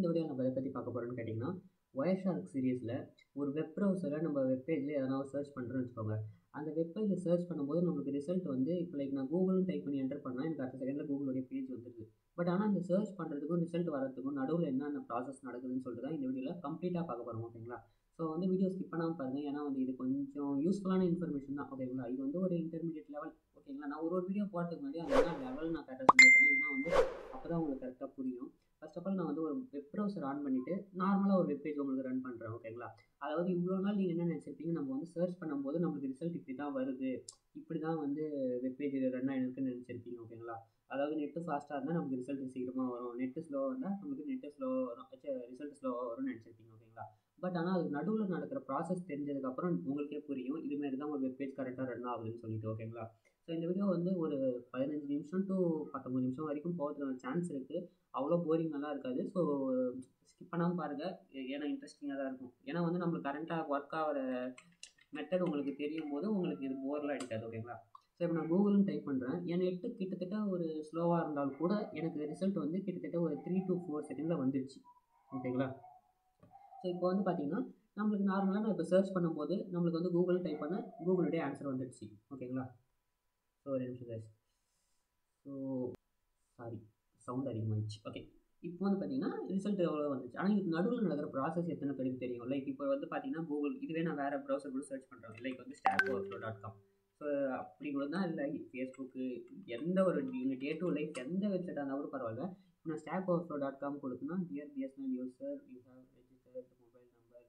இந்த வீடியோ நம்ம எதை பற்றி பார்க்க போகிறோம்னு கேட்டிங்கன்னா ஒயர்ஷார்க் சீரியஸில் ஒரு வெப் ப்ரௌசரில் நம்ம வெப் பேஜில் எதனா சர்ச் பண்ணுறோன்னு வச்சுக்கோங்க அந்த வெப் பேஜில் சர்ச் பண்ணும்போது நம்மளுக்கு ரிசல்ட் வந்து இப்போ லைக் நான் கூகுள்னு டைப் பண்ணி என்டர் பண்ணால் எனக்கு அடுத்த செகண்டில் கூகுளுடைய பேஜ் வந்துடுது பட் ஆனால் அந்த சர்ச் பண்ணுறதுக்கும் ரிசல்ட் வரதுக்கும் நடுவில் என்னென்ன ப்ராசஸ் நடக்குதுன்னு சொல்லிட்டு தான் இந்த வீடியோவில் கம்ப்ளீட்டாக பார்க்க போகிறோம் ஓகேங்களா ஸோ வந்து வீடியோ ஸ்கிப் பண்ணாமல் பாருங்கள் ஏன்னா வந்து இது கொஞ்சம் யூஸ்ஃபுல்லான இன்ஃபர்மேஷன் தான் ஓகேங்களா இது வந்து ஒரு இன்டர்மீடியட் லெவல் ஓகேங்களா நான் ஒரு ஒரு வீடியோ போகிறதுக்கு முன்னாடி அது என்ன லெவல் நான் கரெக்டாக சொல்லியிருக்கேன் ஏன்னா வந்து அப்போ தான் உங்களுக்கு கரெக்டாக புரியும் ஃபர்ஸ்ட் ஆஃப் ஆல் நான் வந்து ஒரு வெப் ப்ரௌசர் ஆன் பண்ணிவிட்டு நார்மலாக ஒரு வெப் பேஜ் உங்களுக்கு ரன் பண்ணுறேன் ஓகேங்களா அதாவது இவ்வளோ நாள் நீங்கள் என்ன நினச்சிருப்பீங்க நம்ம வந்து சர்ச் பண்ணும்போது நம்மளுக்கு ரிசல்ட் இப்படி தான் வருது இப்படி தான் வந்து வெப் பேஜ் ரன் ஆகிருக்குன்னு நினச்சிருப்பீங்க ஓகேங்களா அதாவது நெட்டு ஃபாஸ்ட்டாக இருந்தால் நமக்கு ரிசல்ட் சீக்கிரமாக வரும் நெட்டு ஸ்லோவாக இருந்தால் நமக்கு நெட்டு ஸ்லோவாக வரும் ரிசல்ட் ஸ்லோவாக வரும்னு நினச்சிருப்பீங்க ஓகேங்களா பட் ஆனால் அது நடுவில் நடக்கிற ப்ராசஸ் தெரிஞ்சதுக்கப்புறம் உங்களுக்கே புரியும் இதுமாரி தான் ஒரு வெப் பேஜ் கரெக்டாக ரன் ஆகுதுன்னு சொல்லிட்டு ஓகேங்களா ஸோ இந்த வீடியோ வந்து ஒரு பதினஞ்சு நிமிஷம் டு பத்தொம்பது நிமிஷம் வரைக்கும் போகிறதுக்கான சான்ஸ் இருக்குது அவ்வளோ போரிங்காலாம் இருக்காது ஸோ ஸ்கிப் பண்ணாமல் பாருங்கள் ஏன்னா இன்ட்ரெஸ்டிங்காக தான் இருக்கும் ஏன்னா வந்து நம்மளுக்கு கரண்ட்டாக ஒர்க் ஆகிற மெத்தட் உங்களுக்கு தெரியும் போது உங்களுக்கு இது போர்லாம் அடிக்காது ஓகேங்களா ஸோ இப்போ நான் கூகுள்னு டைப் பண்ணுறேன் என் நெட்டு கிட்டத்தட்ட ஒரு ஸ்லோவாக இருந்தாலும் கூட எனக்கு ரிசல்ட் வந்து கிட்டத்தட்ட ஒரு த்ரீ டு ஃபோர் செகண்டில் வந்துடுச்சு ஓகேங்களா ஸோ இப்போ வந்து பார்த்தீங்கன்னா நம்மளுக்கு நார்மலாக நான் இப்போ சர்ச் பண்ணும்போது நம்மளுக்கு வந்து கூகுள் டைப் பண்ண கூகுளுடைய ஆன்சர் வந்துடுச்சு ஓகேங்களா ஸோ ஒரு நிமிஷம் guys ஸோ சாரி சவுண்ட் அதிகமாகிடுச்சு ஓகே இப்போ வந்து பார்த்தீங்கன்னா ரிசல்ட் எவ்வளோ வந்துச்சு ஆனால் இதுக்கு நடுவில் நடக்கிற ப்ராசஸ் எத்தனை பேருக்கு தெரியும் லைக் இப்போ வந்து பார்த்தீங்கன்னா கூகுள் இதுவே நான் வேறு ப்ரௌசர் கூட சர்ச் பண்ணுறேன் லைக் வந்து stack overflow dot com so அப்படி கூட தான் இல்லை ஃபேஸ்புக்கு எந்த ஒரு யூனிட் டே டு லைஃப் எந்த வெப்சைட்டாக இருந்தால் கூட பரவாயில்ல இப்போ நான் ஸ்டாக் ஓவர்ஃப்ளோ டாட் காம் கொடுத்தனா dear BSNL user you have registered mobile number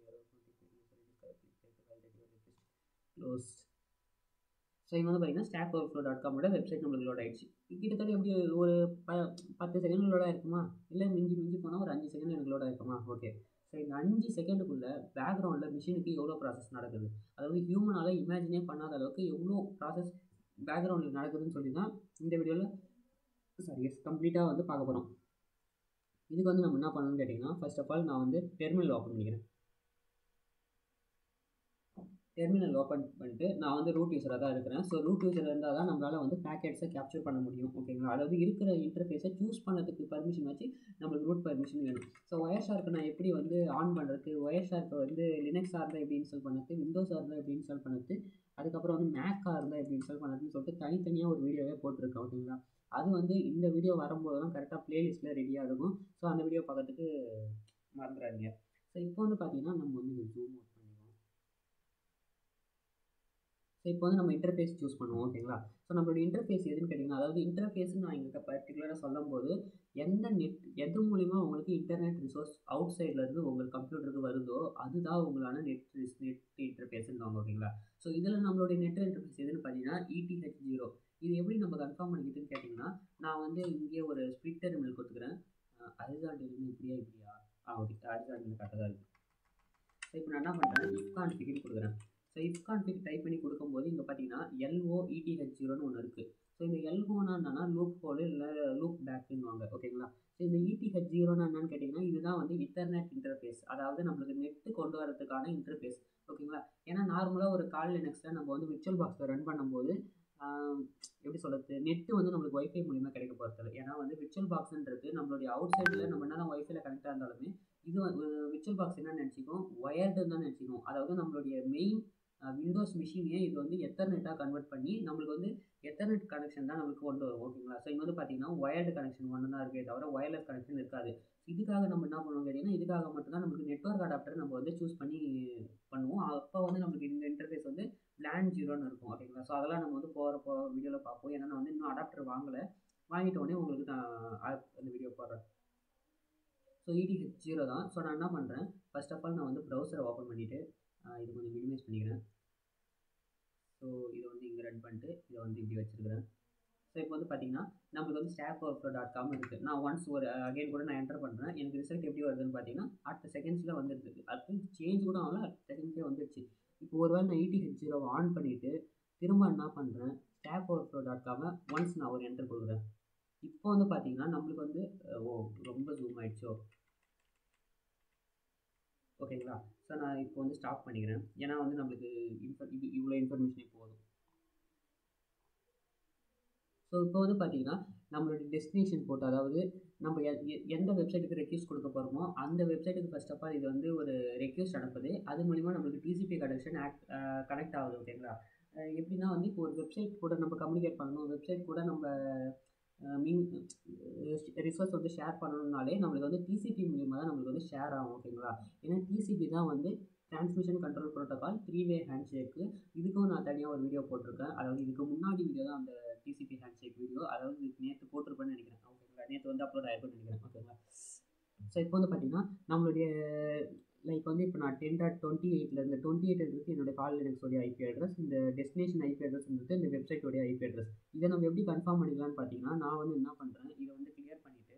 link to close so இங்கே வந்து பார்த்தீங்கன்னா ஸ்டாக் ஓவர் ஃப்ளோ டாட் காமோட வெப்சைட் நம்மளுக்கு லோட் ஆயிடுச்சு கிட்டத்தட்ட எப்படி ஒரு ப பத்து செகண்ட் லோட் ஆயிருக்குமா இல்லை மிஞ்சி மிஞ்சி போனால் ஒரு அஞ்சு செகண்ட் எனக்கு லோட் ஆயிருக்குமா ஓகே ஸோ இந்த அஞ்சு செகண்டுக்குள்ளே பேக்ரவுண்டில் மிஷினுக்கு எவ்வளோ ப்ராசஸ் நடக்குது அதாவது ஹியூமனால் இமேஜினே பண்ணாத அளவுக்கு எவ்வளோ ப்ராசஸ் பேக்ரவுண்டில் நடக்குதுன்னு சொல்லி தான் இந்த வீடியோவில் சாரி கம்ப்ளீட்டாக வந்து பார்க்க போகிறோம் இதுக்கு வந்து நம்ம என்ன பண்ணணும்னு கேட்டிங்கன்னா ஃபர்ஸ்ட் ஆஃப் ஆல் நான் வந்து டெர்மினல் ஓப்பன் பண்ணிக்கிறேன் டெர்மினல் ஓப்பன் பண்ணிட்டு நான் வந்து ரூட் யூஸராக தான் இருக்கிறேன் ஸோ ரூட் யூஸர் இருந்தால் தான் நம்மளால் வந்து பேக்கெட்ஸை கேப்சர் பண்ண முடியும் ஓகேங்களா அதாவது இருக்கிற இன்டர்ஃபேஸை சூஸ் பண்ணதுக்கு பர்மிஷன் வச்சு நம்மளுக்கு ரூட் பர்மிஷன் வேணும் ஸோ ஒயர் ஷார்க்கை நான் எப்படி வந்து ஆன் பண்ணுறது ஒயர் ஷார்க்கை வந்து லினக்ஸாக இருந்தால் எப்படி இன்ஸ்டால் பண்ணுறது விண்டோஸாக இருந்தால் எப்படி இன்ஸ்டால் பண்ணுறது அதுக்கப்புறம் வந்து மேக்காக இருந்தால் எப்படி இன்ஸ்டால் பண்ணுறதுன்னு சொல்லிட்டு தனித்தனியாக ஒரு வீடியோவே போட்டிருக்கேன் ஓகேங்களா அது வந்து இந்த வீடியோ வரும்போது தான் கரெக்டாக ப்ளேலிஸ்ட்டில் ரெடியாக இருக்கும் ஸோ அந்த வீடியோ பார்க்கறதுக்கு மறந்துடாதீங்க ஸோ இப்போ வந்து பார்த்தீங்கன்னா நம்ம வந்து ஜூம் அவுட் பண்ணிக்குவோம் ஸோ இப்போ வந்து நம்ம இன்டர்ஃபேஸ் சூஸ் பண்ணுவோம் ஓகேங்களா ஸோ நம்மளோட இன்டர்ஃபேஸ் எதுன்னு கேட்டிங்கன்னா அதாவது இன்டர்ஃபேஸ்னு நான் இங்கே பர்டிகுலராக சொல்லும் போது எந்த நெட் எது மூலிமா உங்களுக்கு இன்டர்நெட் ரிசோர்ஸ் அவுட் சைட்லேருந்து உங்கள் கம்ப்யூட்டருக்கு வருதோ அதுதான் உங்களான நெட் நெட் இன்டர்ஃபேஸ்ன்னு ஓகேங்களா ஸோ இதில் நம்மளுடைய நெட் இன்டர்ஃபேஸ் எதுன்னு பார்த்தீங்கன்னா இடிஹெச் ஜீரோ இது எப்படி நம்ம கன்ஃபார்ம் பண்ணிக்கிட்டுன்னு கேட்டிங்கன்னா நான் வந்து இங்கே ஒரு ஸ்பிளிட் டெர்மினல் கொடுத்துக்கிறேன் அரிசாண்டில் இப்படியா இப்படியா ஆ ஓகே அரிசாண்டில் கரெக்டாக தான் இருக்குது ஸோ இப்போ நான் என்ன பண்ணுறேன் இஃப் கான்ஃபிகர் கொடுக்குறேன் ஸோ இஃப் கான்ஃபிக் டைப் பண்ணி கொடுக்கும்போது இங்கே பார்த்தீங்கன்னா எல்ஓ இடிஹெச் ஜீரோன்னு ஒன்று இருக்குது ஸோ இந்த எல்ஓனா என்னன்னா லூப் ஹோல் இல்லை லூப் பேக்குன்னுவாங்க ஓகேங்களா ஸோ இந்த இடிஹெச் ஜீரோனா என்னன்னு கேட்டிங்கன்னா இதுதான் வந்து இன்டர்நெட் இன்டர்ஃபேஸ் அதாவது நம்மளுக்கு நெட்டு கொண்டு வரதுக்கான இன்டர்ஃபேஸ் ஓகேங்களா ஏன்னா நார்மலாக ஒரு கால் லினக்ஸில் நம்ம வந்து விர்ச்சுவல் பாக்ஸில் ரன் பண்ணும்போது எப்படி சொல்கிறது நெட்டு வந்து நம்மளுக்கு ஒய்ஃபை மூலிமா கிடைக்க போகிறது ஏன்னா வந்து விர்ச்சுவல் பாக்ஸ்ன்றது நம்மளுடைய அவுட் சைடில் நம்ம என்ன தான் ஒய்ஃபைல கனெக்டாக இருந்தாலுமே இது விர்ச்சுவல் பாக்ஸ் என்ன நினச்சிக்கும் ஒயர்டுன்னு தான் நினச்சிக்கும் அதாவது நம்மளுடைய மெயின் விண்டோஸ் மிஷினையே இது வந்து எத்தர்நெட்டாக கன்வெர்ட் பண்ணி நம்மளுக்கு வந்து எத்தர்நெட் கனெக்ஷன் தான் நம்மளுக்கு கொண்டு வரும் ஓகேங்களா ஸோ இங்கே வந்து பார்த்தீங்கன்னா ஒயர்டு கனெக்ஷன் ஒன்று தான் இருக்கே தவிர ஒயர்லெஸ் கனெக்ஷன் இருக்காது இதுக்காக நம்ம என்ன பண்ணுவோம் கேட்டிங்கன்னா இதுக்காக மட்டும்தான் நம்மளுக்கு நெட்ஒர்க் அடாப்டர் நம்ம வந்து சூஸ் பண்ணி பண்ணுவோம் அப்போ வந்து நம்மளுக்கு இந்த இன்டர்ஃபேஸ் வந்து லேண்ட் ஜீரோன்னு இருக்கும் ஓகேங்களா ஸோ அதெல்லாம் நம்ம வந்து போகிற போ வீடியோவில் பார்ப்போம் ஏன்னா நான் வந்து இன்னும் அடாப்டர் வாங்கலை வாங்கிட்ட உடனே உங்களுக்கு நான் அந்த வீடியோ போடுறேன் ஸோ இடிஹெச் ஜீரோ தான் ஸோ நான் என்ன பண்ணுறேன் ஃபர்ஸ்ட் ஆஃப் ஆல் நான் வந்து ப்ரௌசரை ஓப்பன் பண்ணிவிட்டு இது கொஞ்சம் மினிமைஸ் பண்ணிக்கிறேன் ஸோ இதை வந்து இங்கே ரன் பண்ணிட்டு இதை வந்து இப்படி வச்சுருக்கிறேன் ஸோ இப்போ வந்து பார்த்தீங்கன்னா நம்மளுக்கு வந்து ஸ்டாக் ஓவர்ஃப்ளோ டாட் காம் இருக்குது நான் ஒன்ஸ் ஒரு அகைன் கூட நான் என்டர் பண்ணுறேன் எனக்கு ரிசல்ட் எப்படி வருதுன்னு பார்த்தீங்கன்னா அடுத்த செகண்ட்ஸில் வந்துடுது அடுத்து சேஞ்ச் கூட ஆகல அடுத்த செகண்ட்ஸே வந்துடுச்சு இப்போ ஒரு வேளை நான் எயிட்டி ஹெச் ஜீரோவை ஆன் பண்ணிவிட்டு திரும்ப என்ன பண்ணுறேன் ஸ்டாக் ஓவர்ஃப்ளோ டாட் காமை ஒன்ஸ் நான் ஒரு என்டர் கொடுக்குறேன் இப்போ வந்து பார்த்தீங்கன்னா நம்மளுக்கு வந்து ஓ ரொம்ப ஜூம் ஆயிடுச்சோ ஓகேங்களா ஸோ நான் இப்போ வந்து ஸ்டாப் பண்ணிக்கிறேன் ஏன்னா வந்து நம்மளுக்கு இன்ஃபர் இது இவ்வளோ இன்ஃபர்மேஷனே போதும் ஸோ இப்போ வந்து பார்த்தீங்கன்னா நம்மளுடைய டெஸ்டினேஷன் போட்டு அதாவது நம்ம எ எ- எந்த வெப்சைட்டுக்கு ரெக்யூஸ்ட் கொடுக்க போகிறோமோ அந்த வெப்சைட்டுக்கு ஃபர்ஸ்ட் ஆஃப் ஆல் இது வந்து ஒரு ரெக்யூஸ்ட் அனுப்புது அது மூலிமா நம்மளுக்கு டிசிபி கனெக்ஷன் ஆக்ட் கனெக்ட் ஆகுது ஓகேங்களா அஹ் எப்படின்னா வந்து இப்போ ஒரு வெப்சைட் கூட நம்ம கம்யூனிகேட் பண்ணணும் வெப்சைட் கூட நம்ம மீன் ரிசோர்ஸ் வந்து ஷேர் பண்ணணும்னாலே நம்மளுக்கு வந்து டிசிபி மூலியமாக தான் நம்மளுக்கு வந்து ஷேர் ஆகும் ஓகேங்களா ஏன்னா டிசிபி தான் வந்து transmission control protocol three way handshake இதுக்கும் நான் தனியாக ஒரு வீடியோ போட்டிருக்கேன் அதாவது இதுக்கு முன்னாடி வீடியோ தான் அந்த டிசிபி ஹேண்ட் ஷேக் வீடியோ அதாவது நேற்று போட்டிருப்பேன்னு நினைக்கிறேன் ஓகேங்களா நேற்று வந்து அப்லோட் ஆயிருக்கும்னு நினைக்கிறேன் ஓகேங்களா ஸோ இப்போ வந்து பார்த்தீங்கன்னா நம்மளுடைய லைக் வந்து இப்போ நான் டென் டாட் டுவெண்ட்டி எயிட்லேருந்து டுவெண்ட்டி எயிட் இருக்கு என்னோட கால் லினக்ஸோடைய ஐபி அட்ரஸ் இந்த டெஸ்டினேஷன் ஐபி அட்ரஸ்ன்றது இந்த வெப்சைட்டோடைய ஐபி அட்ரஸ் இதை நம்ம எப்படி கன்ஃபார்ம் பண்ணிக்கலாம்னு பார்த்தீங்கன்னா நான் வந்து என்ன பண்ணுறேன் இதை வந்து கிளியர் பண்ணிவிட்டு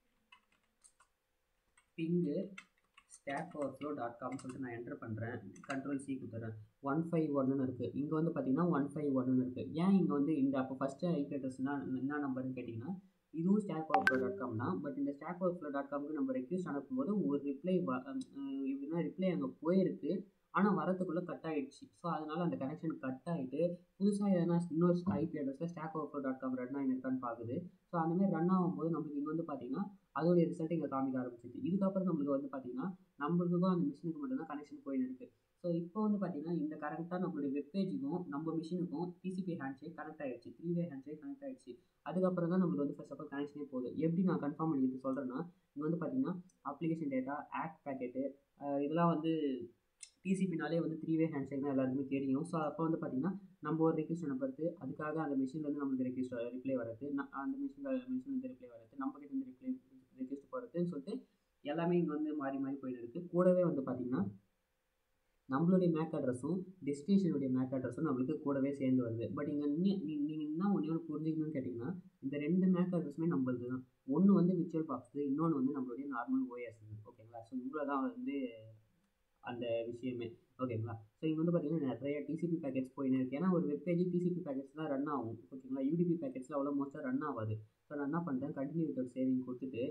ping stack overflow dot com சொல்லிட்டு நான் என்டர் பண்ணுறேன் கண்ட்ரோல் சி கொடுத்துறேன் ஒன் ஃபைவ் ஒன்னு இருக்குது இங்கே வந்து பார்த்தீங்கன்னா ஒன் ஃபைவ் ஒன்னு இருக்குது ஏன் இங்கே வந்து இந்த அப்போ ஃபஸ்ட்டு ஐபி அட்ரஸ்னா என்ன நம்பர்னு கேட்டிங்கன்னா இதுவும் ஸ்டாக் ஓவர்ஃப்ளோ டாட் காம் தான் பட் இந்த ஸ்டாக் ஓவர்ஃப்ளோ டாட் காம்க்கு நம்ம ரெக்யூஸ்ட் அனுப்பும்போது ஒரு ரிப்ளை எப்படின்னா ரிப்ளை அங்கே போயிருக்கு ஆனால் வரத்துக்குள்ளே கட் ஆகிடுச்சு ஸோ அதனால் அந்த கனெக்ஷன் கட் ஆகிட்டு புதுசாக எதனா இன்னொரு ஐபி அட்ரஸில் stack overflow dot com run ஆகிருக்கான்னு பார்க்குது ஸோ அந்த மாதிரி ரன் ஆகும்போது நம்மளுக்கு இங்கே வந்து பார்த்தீங்கன்னா அதோடைய ரிசல்ட் இங்கே காமிக்க ஆரம்பிச்சிது இதுக்கப்புறம் நம்மளுக்கு வந்து பார்த்தீங்கன்னா நம்மளுக்கும் அந்த மிஷினுக்கு மட்டும்தான் கனெக்ஷன் போயின்னு இருக்கு ஸோ இப்போ வந்து பார்த்தீங்கன்னா இந்த கரெக்டாக நம்மளுடைய வெப்பேஜுக்கும் நம்ம மிஷினுக்கும் டிசிபி ஹேண்ட்ஷேக் கனெக்ட் ஆயிடுச்சு த்ரீ வே ஹேண்ட்ஷேக் கனெக்ட் ஆயிடுச்சு அதுக்கப்புறம் தான் நம்மளுக்கு வந்து ஃபர்ஸ்ட் ஆஃப் ஆல் கனெக்ஷனே போகுது எப்படி நான் கன்ஃபார்ம் பண்ணிக்கிறது சொல்கிறேன்னா இங்கே வந்து பார்த்தீங்கன்னா அப்ளிகேஷன் டேட்டா ஆக்ட் பேக்கெட்டு இதெல்லாம் வந்து டிசிபினாலே வந்து த்ரீ வே ஹேண்ட்ஷேக் தான் எல்லாருக்குமே தெரியும் ஸோ அப்போ வந்து பார்த்தீங்கன்னா நம்ம ஒரு ரெக்யூஸ்ட் அனுப்புறது அதுக்காக அந்த மிஷின்லேருந்து நம்மளுக்கு ரெக்யூஸ்ட் ரிப்ளை வரது ந- அந்த மிஷின் மிஷின்லேருந்து ரிப்ளை வரது நம்ம கிட்ட இருந்து ரிப்ளை ரெக்யூஸ்ட் போகிறதுன்னு சொல்லிட்டு எல்லாமே இங்கே வந்து மாறி மாறி போயிட்டு இருக்கு கூடவே வந்து பார்த்தீங்கன்னா நம்மளுடைய மேக் அட்ரஸும் டெஸ்டினேஷனுடைய மேக் அட்ரஸும் நம்மளுக்கு கூடவே சேர்ந்து வருது பட் இங்கே நீங்கள் என்ன ஒன்று ஒன்று புரிஞ்சுக்கணும்னு கேட்டிங்கன்னா இந்த ரெண்டு மேக் அட்ரஸுமே நம்மளுது தான் ஒன்று வந்து விர்ச்சுவல் பாக்ஸ் இன்னொன்று வந்து நம்மளுடைய நார்மல் ஓஎஸ் ஓகேங்களா ஸோ இவ்வளோ தான் வந்து அந்த விஷயமே ஓகேங்களா ஸோ இங்கே வந்து பார்த்தீங்கன்னா நிறைய டிசிபி பேக்கெட்ஸ் போயின்னு இருக்கு ஏன்னா ஒரு வெப்பேஜ் டிசிபி பேக்கெட்ஸ் தான் ரன் ஆகும் ஓகேங்களா யூடிபி பேக்கெட்ஸில் அவ்வளோ மோஸ்ட்டாக ரன் ஆகாது ஸோ நான் என்ன பண்ணுறேன் கண்டினியூ வித்தவுட் சேவிங் கொடுத்துட்டு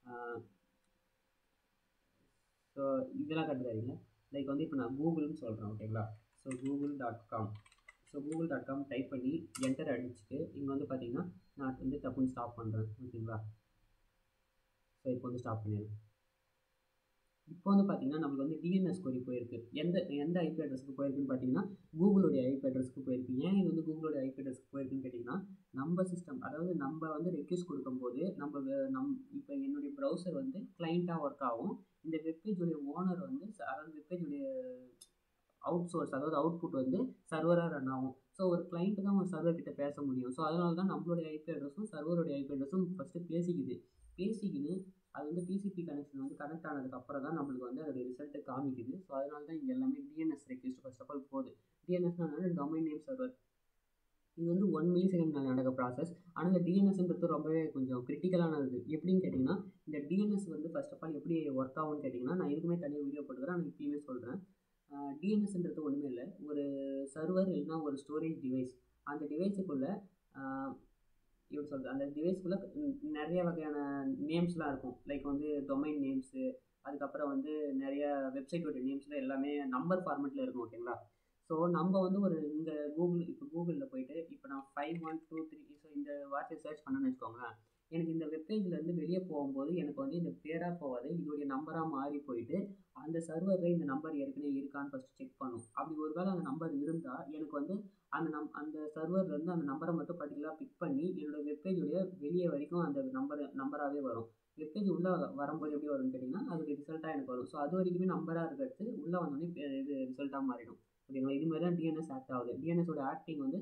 ஸோ இதெல்லாம் கட்டுறாதீங்க லைக் வந்து இப்போ நான் கூகுள்னு சொல்கிறேன் ஓகேங்களா so Google dot com so Google dot com type பண்ணி என்டர் அடிச்சுட்டு இங்கே வந்து பார்த்தீங்கன்னா நான் வந்து டப்புன்னு ஸ்டாப் பண்ணுறேன் ஓகேங்களா ஸோ இப்போ வந்து ஸ்டாப் பண்ணிடுறேன் இப்போ வந்து பார்த்தீங்கன்னா நம்மளுக்கு வந்து டிஎன்எஸ் கொரி போயிருக்கு எந்த எந்த ஐபி அட்ரஸ்க்கு போயிருக்குன்னு பார்த்தீங்கன்னா கூகுளுடைய ஐபி அட்ரஸ்க்கு போயிருக்கு ஏன் இது வந்து கூகுளோட ஐபி அட்ரஸ்க்கு போயிருக்குன்னு கேட்டிங்கன்னா நம்ம சிஸ்டம் அதாவது நம்ம வந்து ரெக்யூஸ்ட் கொடுக்கும்போது நம்ம வே- நம் இப்போ என்னுடைய ப்ரௌசர் வந்து கிளைண்ட்டாக ஒர்க் ஆகும் இந்த வெப்பேஜுடைய ஓனர் வந்து ச- அதாவது வெப்பேஜுடைய அவுட் சோர்ஸ் அதாவது அவுட்புட் வந்து சர்வராக ரன் ஆகும் ஸோ ஒரு கிளைண்ட்டு தான் ஒரு சர்வர் கிட்ட பேச முடியும் ஸோ அதனால தான் நம்மளுடைய ஐபி அட்ரஸும் சர்வருடைய ஐபி அட்ரஸும் ஃபஸ்ட்டு பேசிக்குது பேசிக்கின்னு அது வந்து டிசிபி கனெக்ஷன் வந்து கனெக்ட் ஆனதுக்கு அப்புறம் தான் நம்மளுக்கு வந்து அதோட ரிசல்ட்டு காமிக்குது ஸோ அதனால தான் இங்கே எல்லாமே DNS request first of all போகுது டிஎன்எஸ்னா டொமைன் நேம் சர்வர் இது வந்து ஒன் மில்லி செகண்ட் நடக்க ப்ராசஸ் ஆனால் இந்த டிஎன்எஸ்ன்றது ரொம்பவே கொஞ்சம் கிரிட்டிக்கலானது எப்படின்னு கேட்டிங்கன்னா இந்த டிஎன்எஸ் வந்து ஃபர்ஸ்ட் ஆஃப் ஆல் எப்படி ஒர்க் ஆகும்னு கேட்டிங்கன்னா நான் இதுக்குமே தனியாக வீடியோ போட்டுக்கிறேன் நான் இப்பயுமே சொல்கிறேன் டிஎன்எஸ்ன்றது ஒன்றுமே இல்லை ஒரு சர்வர் இல்லைன்னா ஒரு ஸ்டோரேஜ் டிவைஸ் அந்த டிவைஸுக்குள்ளே எப்படி சொல்கிறது அந்த டிவைஸ்க்குள்ளே நிறைய வகையான நேம்ஸ்லாம் இருக்கும் லைக் வந்து டொமைன் நேம்ஸு அதுக்கப்புறம் வந்து நிறைய வெப்சைட்டோட நேம்ஸில் எல்லாமே நம்பர் ஃபார்மெட்டில் இருக்கும் ஓகேங்களா ஸோ நம்ம வந்து ஒரு இந்த கூகுள் இப்போ கூகுளில் போயிட்டு இப்போ நான் five one two three so இந்த வார்த்தையை சர்ச் பண்ணேன்னு வச்சுக்கோங்களேன் எனக்கு இந்த வெப்பேஜ்லேருந்து வெளியே போகும்போது எனக்கு வந்து இந்த பேராக போகாது இதோடைய நம்பராக மாறி போயிட்டு அந்த சர்வரில் இந்த நம்பர் ஏற்கனவே இருக்கான்னு ஃபஸ்ட்டு செக் பண்ணும் அப்படி ஒருவேளை அந்த நம்பர் இருந்தால் எனக்கு வந்து அந்த நம் அந்த சர்வர்லேருந்து அந்த நம்பரை மட்டும் பர்டிகுலராக பிக் பண்ணி என்னோட வெப்பேஜுடைய வெளியே வரைக்கும் அந்த நம்பர் நம்பராகவே வரும் வெப்பேஜ் உள்ளே வரும்போது எப்படி வரும்னு கேட்டிங்கன்னா அதோடைய ரிசல்ட்டாக எனக்கு வரும் ஸோ அது வரைக்குமே நம்பராக இருக்கிறது உள்ளே வந்தோடனே பே- இது ரிசல்ட்டாக மாறிடும் ஓகேங்களா இது மாதிரி தான் டிஎன்எஸ் ஆக்ட் ஆகுது டிஎன்எஸோட ஆக்டிங் வந்து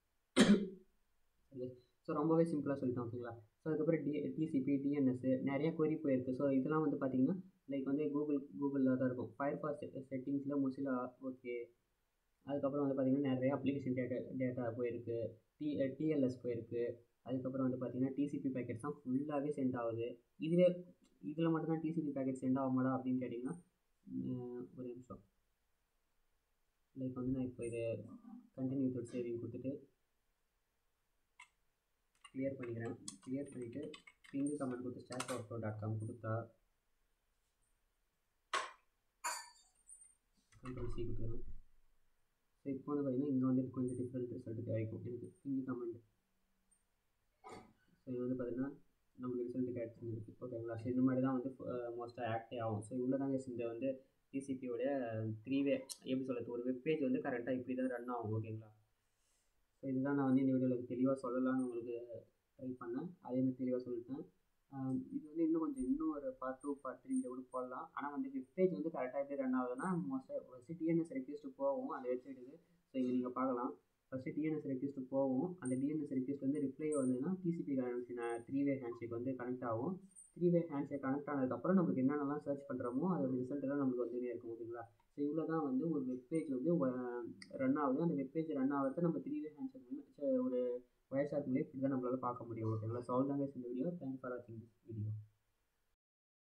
ஸோ ரொம்பவே சிம்பிளாக சொல்லிட்டோம் ஓகேங்களா ஸோ அதுக்கப்புறம் டி டிசிபி டிஎன்எஸ் நிறைய கொரி போயிருக்கு ஸோ இதெல்லாம் வந்து பார்த்தீங்கன்னா லைக் வந்து கூகுள் கூகுளில் தான் இருக்கும் ஃபயர் பாஸ் செட்டிங்ஸில் மொசிலா ஓகே அதுக்கப்புறம் வந்து பார்த்தீங்கன்னா நிறைய அப்ளிகேஷன் டேட்டா டேட்டா போயிருக்கு டி டிஎல்எஸ் போயிருக்கு அதுக்கப்புறம் வந்து பார்த்தீங்கன்னா டிசிபி பேக்கெட்ஸ் தான் ஃபுல்லாகவே சென்ட் ஆகுது இதுவே இதில் மட்டும்தான் டிசிபி பேக்கெட் சென்ட் ஆகுமாடா அப்படின்னு கேட்டிங்கன்னா உம், ஒரு நிமிஷம் லைக் வந்து நான் இப்போ இதை கண்டினியூ வித் சேவிங் கொடுத்துட்டு கிளியர் பண்ணிக்கிறேன் கிளியர் பண்ணிவிட்டு பிங்கு கமெண்ட் கொடுத்து ஸ்டாக் அவுட் டாட் காம் கொடுத்தா கண்ட்ரோல் சி கொடுத்துக்கிறேன் ஸோ இப்போ வந்து பார்த்தீங்கன்னா இங்கே வந்து கொஞ்சம் டிஃப்ரெண்ட் ரிசல்ட் கிடைக்கும் எனக்கு பிங்கு கமெண்ட் ஸோ இது வந்து பார்த்தீங்கன்னா நம்மளுக்கு ரிசல்ட் கிடச்சிருக்கு ஓகேங்களா ஸோ இந்த மாதிரி தான் வந்து மோஸ்ட்டாக ஆக்டே ஆகும் ஸோ இவ்வளோ தாங்க இந்த வந்து டிசிபியோடைய த்ரீ வே எப்படி சொல்கிறது ஒரு வெப்பேஜ் வந்து கரெக்டாக இப்படி தான் ரன் ஆகும் ஓகேங்களா ஸோ இதுதான் நான் வந்து இந்த வீடியோவில் தெளிவாக சொல்லலாம்னு உங்களுக்கு ட்ரை பண்ணேன் அதே மாதிரி தெளிவாக சொல்லிட்டேன் இது வந்து இன்னும் கொஞ்சம் இன்னும் ஒரு part two part three video கூட போடலாம் ஆனால் வந்து வெப்பேஜ் வந்து கரெக்டாக எப்படி ரன் ஆகுதுன்னா மோஸ்ட்டாக ஃபஸ்ட்டு டிஎன்எஸ் ரெக்வஸ்ட்டு போகும் அந்த வெப்சைட்டுக்கு ஸோ இங்கே நீங்கள் பார்க்கலாம் ஃபஸ்ட்டு டிஎன்எஸ் ரெக்வஸ்ட்டு போகும் அந்த டிஎன்எஸ் ரெக்வஸ்ட் வந்து ரிப்ளை வந்ததுன்னா டிசிபி த்ரீ வே ஹேண்ட்ஷேக் வந்து கனெக்ட் ஆகும் த்ரீ வே ஹேண்ட்ஷேக் கனெக்ட் ஆனதுக்கப்புறம் நம்மளுக்கு என்னென்னலாம் சர்ச் பண்ணுறோமோ அதோட ரிசல்ட் தான் நம்மளுக்கு வந்துனே இருக்கும் ஓகேங்களா ஸோ இவ்வளோ தான் வந்து ஒரு வெப்பேஜ் வந்து ரன் ஆகுது அந்த வெப்பேஜ் ரன் ஆகிறத நம்ம த்ரீ வே ஹேண்ட்ஷேக் ஒரு வயசாக இருக்கும்போது இப்படி தான் நம்மளால் பார்க்க முடியும் ஓகேங்களா ஸோ அவ்வளோ தாங்க இந்த வீடியோ தேங்க்ஸ் ஃபார் வாட்சிங் திஸ் வீடியோ